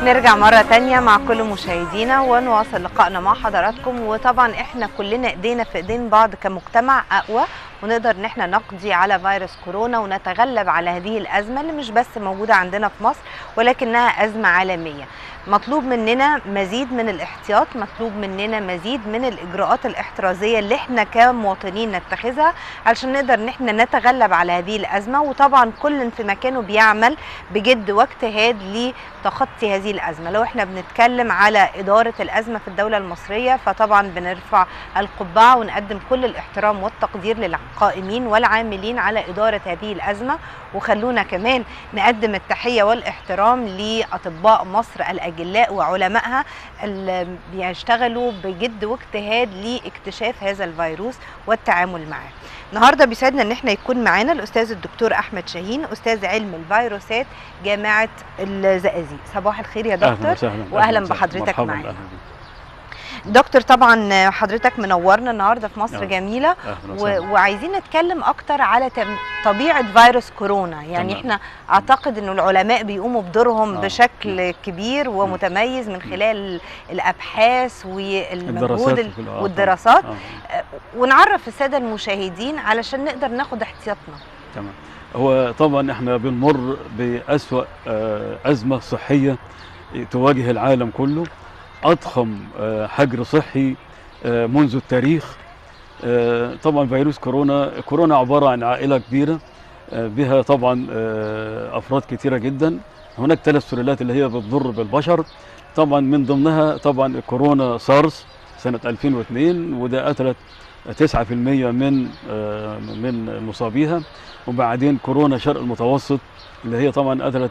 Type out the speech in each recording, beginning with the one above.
نرجع مرة تانية مع كل مشاهدينا ونواصل لقائنا مع حضراتكم وطبعا احنا كلنا ايدينا في ايدين بعض كمجتمع اقوى ونقدر ان احنا نقضي على فيروس كورونا ونتغلب على هذه الازمة اللي مش بس موجودة عندنا في مصر ولكنها ازمة عالمية مطلوب مننا مزيد من الاحتياط مطلوب مننا مزيد من الاجراءات الاحترازيه اللي احنا كمواطنين نتخذها علشان نقدر ان احنا نتغلب على هذه الازمه وطبعا كل في مكانه بيعمل بجد واجتهاد لتخطي هذه الازمه لو احنا بنتكلم على اداره الازمه في الدوله المصريه فطبعا بنرفع القبعه ونقدم كل الاحترام والتقدير للقائمين والعاملين على اداره هذه الازمه وخلونا كمان نقدم التحيه والاحترام لاطباء مصر الاجلاء وعلمائها اللي بيشتغلوا بجد واجتهاد لاكتشاف هذا الفيروس والتعامل معاه. النهارده بيسعدنا ان احنا يكون معانا الاستاذ الدكتور احمد شاهين استاذ علم الفيروسات جامعه الزقازيق. صباح الخير يا دكتور أهلا وسهلا واهلا وسهلا. بحضرتك مرحبا، معانا. أهلا بك. دكتور طبعا حضرتك منورنا النهارده في مصر آه. جميله أهلا و... وسهلا. وعايزين نتكلم اكتر على تم... طبيعه فيروس كورونا يعني تمام. احنا اعتقد انه العلماء بيقوموا بدورهم آه. بشكل كبير ومتميز من خلال الابحاث والمجهود ال- في ال- آه، والدراسات آه. ونعرف الساده المشاهدين علشان نقدر ناخد احتياطنا تمام هو طبعا احنا بنمر بأسوأ آه، أزمة صحية تواجه العالم كله أضخم آه، حجر صحي آه، منذ التاريخ آه، طبعا فيروس كورونا كورونا عبارة عن عائلة كبيرة آه، بها طبعا آه، أفراد كثيرة جدا هناك ثلاث سلالات اللي هي بتضر بالبشر طبعا من ضمنها طبعا كورونا سارس سنة 2002 وده قتلت 9% من آه، من مصابيها وبعدين كورونا شرق المتوسط اللي هي طبعا قتلت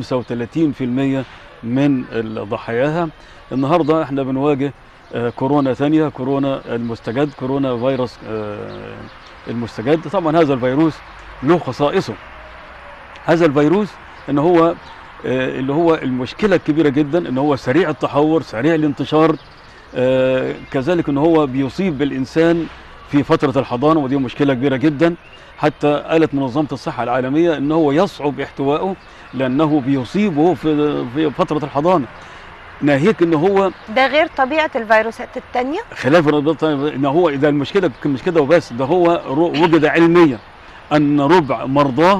35% من ضحاياها النهارده احنا بنواجه آه، كورونا ثانيه كورونا المستجد كورونا فيروس آه، المستجد طبعا هذا الفيروس له خصائصه هذا الفيروس ان هو آه، اللي هو المشكله الكبيره جدا ان هو سريع التحور سريع الانتشار آه، كذلك ان هو بيصيب بالانسان في فتره الحضانه ودي مشكله كبيره جدا حتى قالت منظمه الصحه العالميه ان هو يصعب احتوائه لانه بيصيبه في في فتره الحضانه ناهيك ان هو ده غير طبيعه الفيروسات التانية خلاف الرباط ان هو اذا المشكله مش كده وبس ده هو رو- وجد علميا ان ربع مرضاه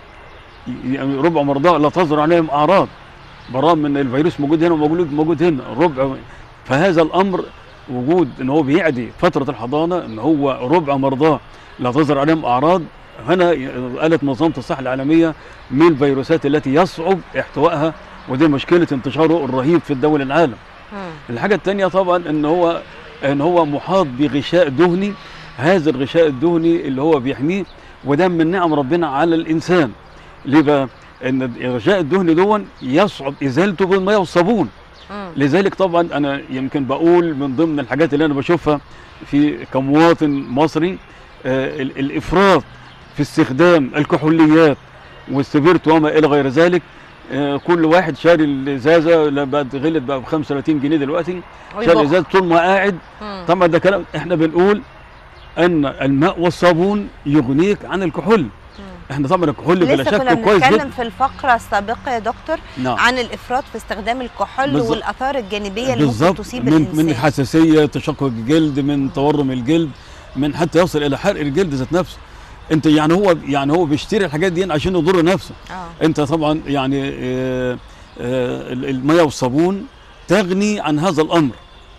يعني ربع مرضاه لا تظهر عليهم اعراض برغم ان الفيروس موجود هنا وموجود موجود هنا ربع فهذا الامر وجود ان هو بيعدي فتره الحضانه ان هو ربع مرضاه لا تظهر عليهم اعراض هنا قالت منظمه الصحه العالميه من الفيروسات التي يصعب احتوائها ودي مشكله انتشاره الرهيب في الدول العالم مم. الحاجة التانية طبعا ان هو ان هو محاط بغشاء دهني هذا الغشاء الدهني اللي هو بيحميه وده من نعم ربنا على الانسان ليه بقى؟ ان الغشاء الدهني دون يصعب ازالته بالماء والصابون مم. لذلك طبعا انا يمكن بقول من ضمن الحاجات اللي انا بشوفها في كمواطن مصري آه ال- الافراط في استخدام الكحوليات والسبيرت وما الى غير ذلك آه كل واحد شاري الازازه لا بقت غلت بقى ب 35 جنيه دلوقتي شاري ويبخ. ازازه طول ما قاعد مم. طبعا ده كلام احنا بنقول ان الماء والصابون يغنيك عن الكحول مم. احنا طبعا الكحول بلا لسه كنا شك كويس بنتكلم جدا في الفقره السابقه يا دكتور نعم عن الافراط في استخدام الكحول بالظبط. والاثار الجانبيه اللي ممكن بالظبط تصيب من الانسان من حساسيه تشقق الجلد من تورم الجلد من حتى يصل الى حرق الجلد ذات نفسه انت يعني هو يعني هو بيشتري الحاجات دي عشان يضر نفسه اه انت طبعا يعني آه، آه، الميه والصابون تغني عن هذا الامر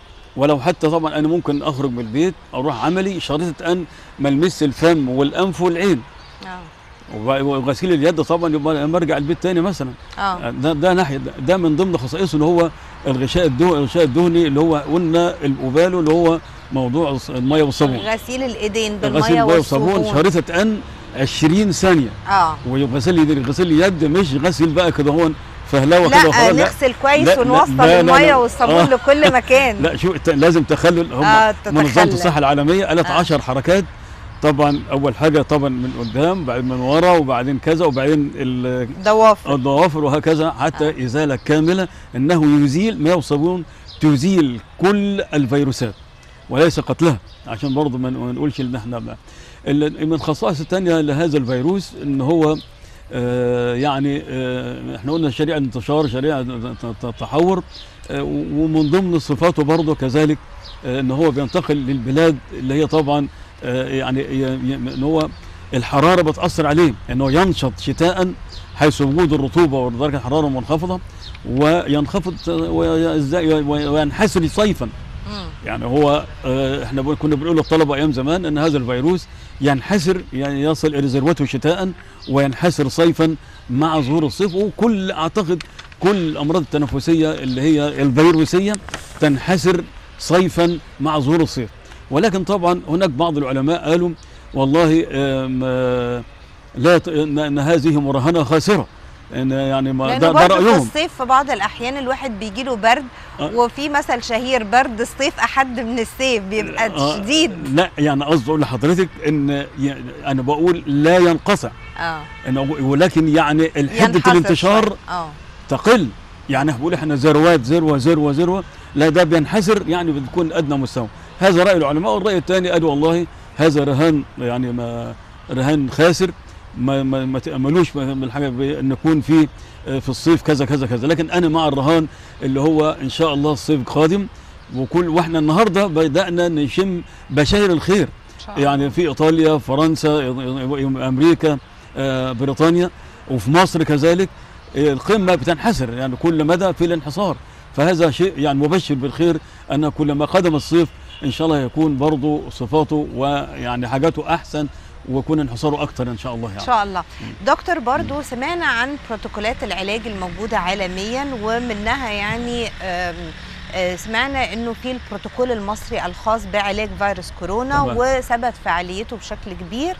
ولو حتى طبعا انا ممكن اخرج من البيت اروح عملي شريطه ان ملمس الفم والانف والعين اه وب- وغسيل اليد طبعا يبقى لما ارجع البيت تاني مثلا اه ده ده ناحيه ده, ده من ضمن خصائصه اللي هو الغشاء الدهني الغشاء الدهني اللي هو قلنا وباله اللي هو موضوع الص- الميه والصابون غسيل الايدين غسيل بالميه الميه والصابون والصابون شريطه ان 20 ثانيه اه وغسيل اليد غسيل اليد مش غسيل بقى كده هون فهلاوه كده لا وخلاص نغسل كويس لا، لا، ونوصل لا، لا، الميه لا. والصابون آه. لكل مكان لا شو ت- لازم تخلل هم آه، منظمه تتخلل. الصحه العالميه قالت آه. 10 حركات طبعا اول حاجه طبعا من قدام بعدين من ورا وبعدين كذا وبعدين ال- ضوافر الضوافر وهكذا حتى آه. ازاله كامله انه يزيل ماء وصابون تزيل كل الفيروسات وليس قتلها عشان برضه ما ما نقولش ان احنا ما ال- من الخصائص الثانيه لهذا الفيروس ان هو آه، يعني آه، احنا قلنا شريعه انتشار شريعه ت- ت- تحور آه، ومن ضمن صفاته برضه كذلك آه، ان هو بينتقل للبلاد اللي هي طبعا آه، يعني ي- ي- ان هو الحراره بتاثر عليه انه ينشط شتاء حيث وجود الرطوبه ودرجه الحراره منخفضه وينخفض ويز- وينحسر صيفا مم. يعني هو آه، احنا بقول- كنا بنقول للطلبه ايام زمان ان هذا الفيروس ينحسر يعني يصل الى ذروته شتاء وينحسر صيفا مع ظهور الصيف وكل اعتقد كل الامراض التنفسيه اللي هي الفيروسيه تنحسر صيفا مع ظهور الصيف ولكن طبعا هناك بعض العلماء قالوا والله آم، آه، لا ت- ان إن هذه مراهنه خاسره ان يعني ما لأنه ده, ده برضه في رايهم الصيف في بعض الأحيان الواحد بيجيله برد آه. وفي مثل شهير برد الصيف أحد من الصيف بيبقى آه، شديد لا يعني قصدي اقول لحضرتك ان يعني انا بقول لا ينقطع اه أنا أقول- ولكن يعني حده ينحصر الانتشار شوية. اه تقل يعني بقول احنا ذروات ذروه ذروه ذروه لا ده بينحسر يعني بتكون ادنى مستوى هذا راي العلماء والراي الثاني قالوا والله هذا رهان يعني ما رهان خاسر ما ما, ما تاملوش بالحاجه ان يكون في في الصيف كذا كذا كذا لكن انا مع الرهان اللي هو ان شاء الله الصيف قادم وكل واحنا النهارده بدانا نشم بشاير الخير إن شاء الله. يعني في ايطاليا فرنسا امريكا آه، بريطانيا وفي مصر كذلك آه، القمه بتنحسر يعني كل مدى في الانحسار فهذا شيء يعني مبشر بالخير ان كلما قدم الصيف ان شاء الله يكون برضه صفاته ويعني حاجاته احسن ويكون انحساره اكثر ان شاء الله ان يعني شاء الله دكتور برضو سمعنا عن بروتوكولات العلاج الموجوده عالميا ومنها يعني آم، آه، سمعنا انه في البروتوكول المصري الخاص بعلاج فيروس كورونا تمام. وثبت فعاليته بشكل كبير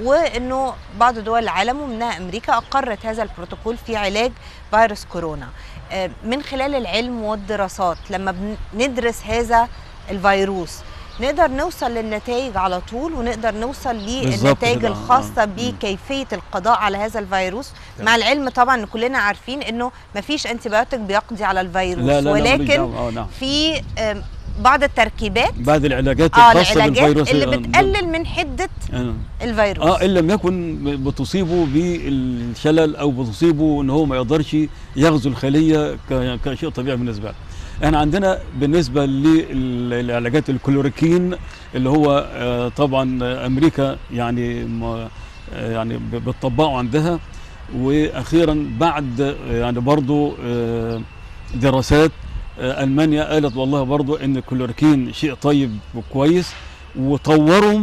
وانه بعض دول العالم ومنها امريكا اقرت هذا البروتوكول في علاج فيروس كورونا آه، من خلال العلم والدراسات لما بندرس هذا الفيروس نقدر نوصل للنتائج على طول ونقدر نوصل بالظبط للنتائج كده، آه. الخاصة مم. بكيفية القضاء على هذا الفيروس تمام. مع العلم طبعا ان كلنا عارفين انه مفيش انتبيوتيك بيقضي على الفيروس لا لا لا ماليش ولكن دعوة. آه نعم في آم، بعض التركيبات بعد العلاجات اه الخاصه العلاجات بالفيروس اللي آه، بتقلل من حده آه. الفيروس اه ان لم يكن بتصيبه بالشلل او بتصيبه ان هو ما يقدرش يغزو الخليه ك- كشيء طبيعي بالنسبه له. احنا عندنا بالنسبه للعلاجات الكلوريكين اللي هو آه، طبعا امريكا يعني ما- آه، يعني ب- بتطبقه عندها واخيرا بعد آه، يعني برضو آه، دراسات آه، المانيا قالت والله برضو ان الكلوريكين شيء طيب وكويس وطوروا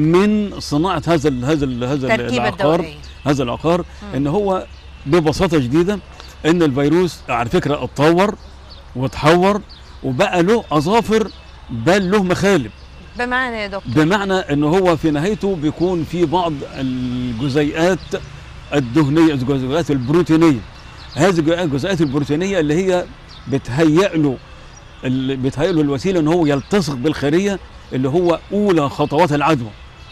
من صناعه هذا ال هذا ال هذا ال- التركيبه العقار الدوريه هذا العقار مم. ان هو ببساطه شديده ان الفيروس على فكره اتطور وتحور وبقى له اظافر بل له مخالب بمعنى يا دكتور بمعنى ان هو في نهايته بيكون في بعض الجزيئات الدهنيه الجزيئات البروتينيه هذه الجزيئات- الجزيئات البروتينيه اللي هي بتهيئ له اللي بتهيئ له الوسيله ان هو يلتصق بالخليه اللي هو اولى خطوات العدوى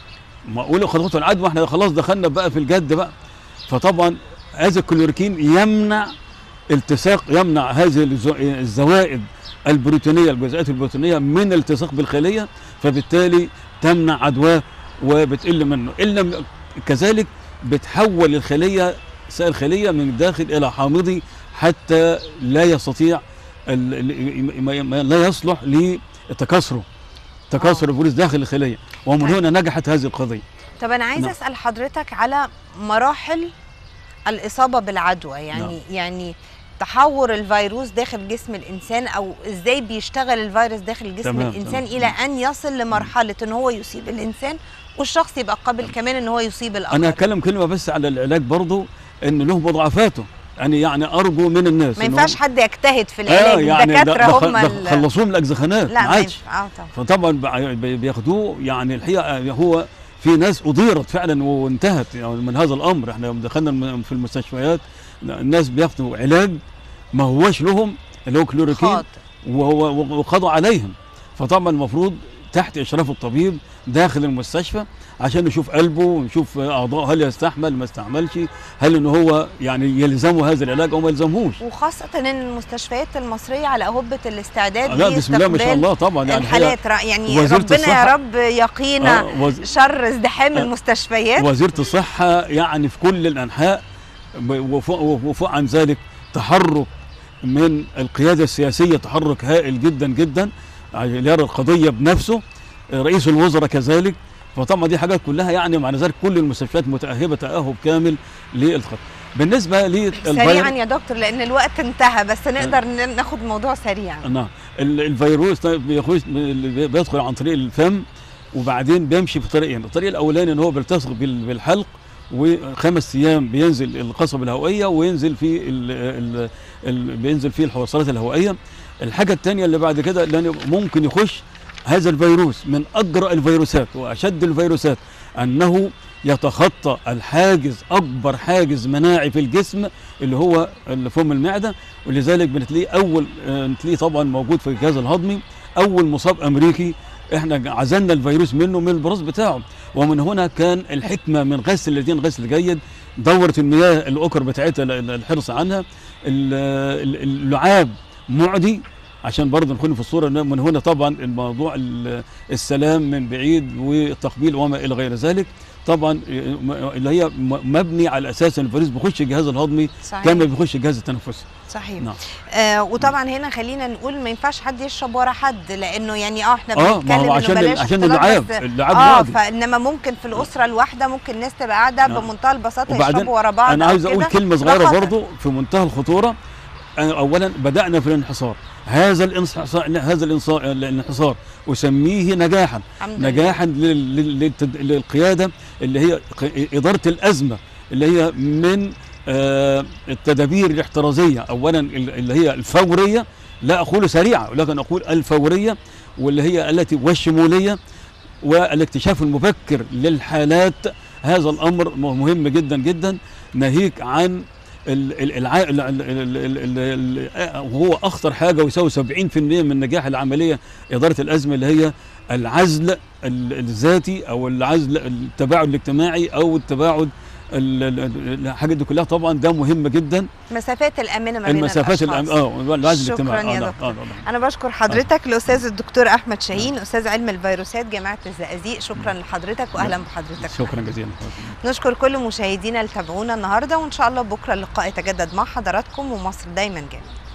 ما اولى خطوات العدوى احنا خلاص دخلنا بقى في الجد بقى فطبعا هذا الكلوريكين يمنع التصاق يمنع هذه الز- الزوائد البروتينيه الجزيئات البروتينيه من التصاق بالخليه فبالتالي تمنع عدواه وبتقل منه ان لم كذلك بتحول الخليه سائل الخليه من الداخل الى حامضي حتى لا يستطيع ال- ال- ما- ما- لا يصلح لتكاثره تكاثر آه. الفيروس داخل الخليه ومن هنا نجحت هذه القضيه طب انا عايزه نعم. اسال حضرتك على مراحل الاصابه بالعدوى يعني نعم. يعني تحور الفيروس داخل جسم الانسان او ازاي بيشتغل الفيروس داخل جسم تمام، الانسان تمام. الى ان يصل لمرحله ان هو يصيب الانسان والشخص يبقى قابل كمان ان هو يصيب الاخر انا هتكلم كلمه بس على العلاج برضه ان له مضاعفاته يعني يعني ارجو من الناس ما إن ينفعش هم- حد يجتهد في آه العلاج يعني ده- الدكاتره ده خ- هم ده ال- خلصوه من الاجزخانات لا ما ما عادش ينفع اه طبعا فطبعا بع- بي- بياخدوه يعني الحقيقه هو في ناس اضيرت فعلا وانتهت يعني من هذا الامر احنا يوم دخلنا الم- في المستشفيات الناس بياخدوا علاج ما هوش لهم اللي هو كلوريكين خاطر وهو وقضوا عليهم فطبعا المفروض تحت اشراف الطبيب داخل المستشفى عشان نشوف قلبه ونشوف اعضائه هل يستحمل ما استحملش هل ان هو يعني يلزمه هذا العلاج او ما يلزمهوش وخاصه ان المستشفيات المصريه على اهبه الاستعداد لا بسم الله ما شاء لاستقبال الله طبعا يعني الحقيقة الحالات رأ- يعني وزيرة ربنا يا الصحة- رب يقينا آه، وز- شر ازدحام آه. المستشفيات وزيره الصحه يعني في كل الانحاء ب- وفوق, وفوق عن ذلك تحرك من القياده السياسيه تحرك هائل جدا جدا عشان يرى القضيه بنفسه رئيس الوزراء كذلك فطبعا دي حاجات كلها يعني مع ذلك كل المستشفيات متاهبه تاهب كامل للخط بالنسبه سريعا للفيروس يا دكتور لان الوقت انتهى بس نقدر ن- ناخد موضوع سريعا نعم ال- الفيروس ده بيخش بيدخل عن طريق الفم وبعدين بيمشي في طريقين الطريق الاولاني ان هو بيلتصق بال- بالحلق وخمس ايام بينزل القصبة الهوائيه وينزل في ال ال ال بينزل فيه الحوصلات الهوائيه الحاجه الثانيه اللي بعد كده لان ممكن يخش هذا الفيروس من اجرأ الفيروسات واشد الفيروسات انه يتخطى الحاجز اكبر حاجز مناعي في الجسم اللي هو اللي فم المعده ولذلك بنتلاقيه اول آه، نتلاقيه طبعا موجود في الجهاز الهضمي اول مصاب امريكي احنا عزلنا الفيروس منه من البراز بتاعه ومن هنا كان الحكمه من غسل اليدين غسل جيد دوره المياه الاوكر بتاعتها ال- الحرص عنها ال- ال- اللعاب معدي عشان برضه نكون في الصوره إن من هنا طبعا الموضوع ال- السلام من بعيد والتقبيل وما الى غير ذلك طبعا آه، اللي هي م- مبني على اساس ان الفيروس بيخش الجهاز الهضمي صحيح كما بيخش الجهاز التنفسي صحيح نعم. آه وطبعا هنا خلينا نقول ما ينفعش حد يشرب ورا حد لانه يعني اه احنا اه ما بنتكلم هو انه عشان بلاش عشان اختلاط اللعاب بس- اللعاب اه معدي فانما ممكن في الاسره الواحده ممكن ناس تبقى قاعده نعم. بمنتهى البساطه وبعدين يشربوا ورا بعض انا أو عاوز اقول كده. كلمه ده صغيره خطر. برضو في منتهى الخطوره أنا اولا بدانا في الانحصار هذا الانحصار هذا الانصا- الانحصار اسميه نجاحا الحمد لله. نجاحا لل- لل- للتد- للقياده اللي هي ق- اداره الازمه اللي هي من آه، التدابير الاحترازيه اولا ال- اللي هي الفوريه لا اقول سريعه ولكن اقول الفوريه واللي هي التي والشموليه والاكتشاف المبكر للحالات هذا الامر مهم جدا جدا ناهيك عن ال- ال- الع- ال- ال- ال- ال- ال- ال- وهو اخطر حاجه ويساوي 70% من نجاح العمليه اداره الازمه اللي هي العزل ال- الذاتي او العزل التباعد الاجتماعي او التباعد ال- ال- الحاجات دي كلها طبعا ده مهم جدا المسافات الامنه ما بين المسافات الاشخاص الأم... اه العزل شكراً الاجتماعي يا آه، نعم، دكتور. آه، نعم. انا بشكر حضرتك الاستاذ الدكتور احمد شاهين استاذ علم الفيروسات جامعه الزقازيق شكرا لحضرتك واهلا بحضرتك شكرا جزيلا نشكر كل مشاهدينا اللي تابعونا النهارده وان شاء الله بكره اللقاء يتجدد مع حضراتكم ومصر دايما جميله